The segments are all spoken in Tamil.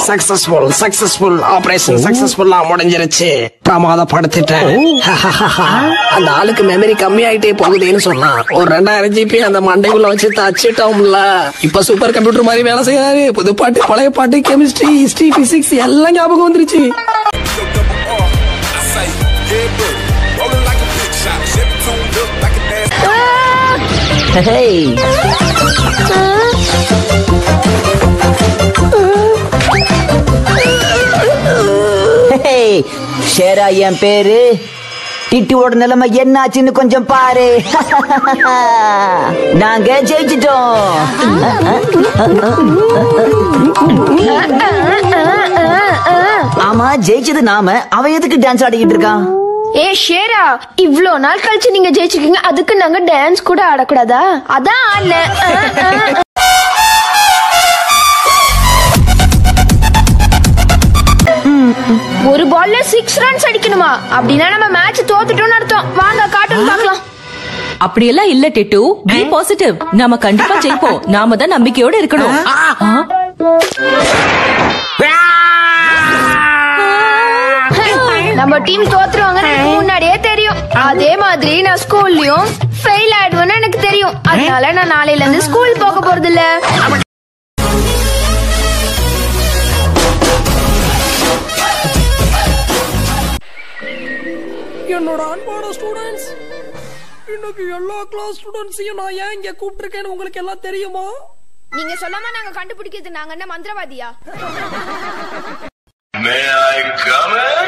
சக்சஸ்ஃபுல் சக்சஸ்ஃபுல் ஆபரேஷன் சக்சஸ்ஃபுல்லா முடிஞ்சிருச்சு பிரமாதப்படுத்திட்டேன் அந்த ஆளுக்கு மெமரி கம்மியாயிட்டே போகுதுன்னு சொன்னான் ஒரு ரெண்டாயிரம் ஜிபி அந்த மண்டைக்குள்ள வச்சு தச்சுட்டோம்ல இப்ப சூப்பர் கம்ப்யூட்டர் மாதிரி வேலை செய்யறாரு புது பாட்டு பழைய பாட்டு கெமிஸ்ட்ரி ஹிஸ்டரி பிசிக்ஸ் எல்லாம் ஞாபகம் வந்துருச்சு I say, yeah, buddy. Rolling like a big shot. Chevy tuned up like a nasty. Hey. Hey, ஷேரா என் பேரு டிட்டுவோட நிலைமை என்னாச்சுன்னு கொஞ்சம் பாரு நாங்க ஜெயிச்சிட்டோம் ஆமா ஜெயிச்சது நாம அவன் எதுக்கு டான்ஸ் ஆடிக்கிட்டு இருக்கான் ஏ ஷேரா இவ்ளோ நாள் கழிச்சு நீங்க ஜெயிச்சிருக்கீங்க அதுக்கு நாங்க டான்ஸ் கூட ஆடக்கூடாதா அதான் ஆடல அஹ், அஹ். ஒரு பால்ல சிக்ஸ் ரன்ஸ் அடிக்கணுமா அப்படின்னா நம்ம மேட்ச் தோத்துட்டோம்னு அர்த்தம் வாங்க காட்டும் பார்க்கலாம் அப்படியெல்லாம் இல்ல டெட்டு பி பாசிட்டிவ் நாம கண்டிப்பா ஜெயிப்போம் நாம தான் நம்பிக்கையோட இருக்கணும் ஆ? நம்ம டீம் தோத்துருவாங்கன்னு எனக்கு முன்னாடியே தெரியும் அதே மாதிரி நான் ஸ்கூல்லயும் ஃபெயில் ஆயிடுவேன்னு எனக்கு தெரியும் அதனால நான் நாளையில இருந்து ஸ்கூல் போக போறது இல்ல என்னோட அன்பான ஸ்டூடெண்ட்ஸ் இன்னைக்கு எல்லா கிளாஸ் ஸ்டூடெண்ட்ஸையும் நான் ஏன் இங்க கூப்பிட்டிருக்கேன்னு உங்களுக்கு எல்லாம் தெரியுமா நீங்க சொல்லாம நாங்க கண்டுபிடிக்கிறது நாங்க என்ன மந்திரவாதியா May I come in?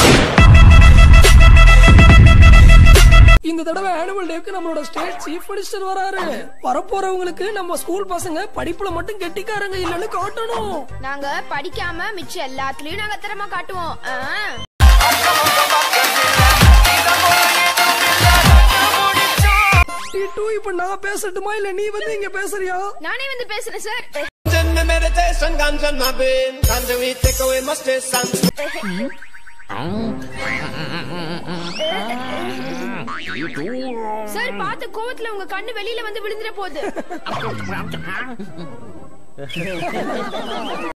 இந்த தடவை ஆனுவல் டேக்கு நம்மளோட ஸ்டேட் சீஃப் மினிஸ்டர் வராரு வரப்போறவங்களுக்கு நம்ம ஸ்கூல் பசங்க படிப்புல மட்டும் கெட்டிக்காரங்க இல்லைன்னு காட்டணும் நாங்க படிக்காம மிச்சம் எல்லாத்துலயும் நாங்க திறமை காட்டுவோம் ஆ. டிட்டு இப்ப நான் பேசட்டுமா இல்ல நீ வந்து இங்க பேசுறியா நானே வந்து பேசுறேன் sir My meditation, ganja my brain. Ganja we take away my stress and sir பார்த்து கோவத்துல உங்க கண்ணு வெளியில வந்து விழுந்துற போகுது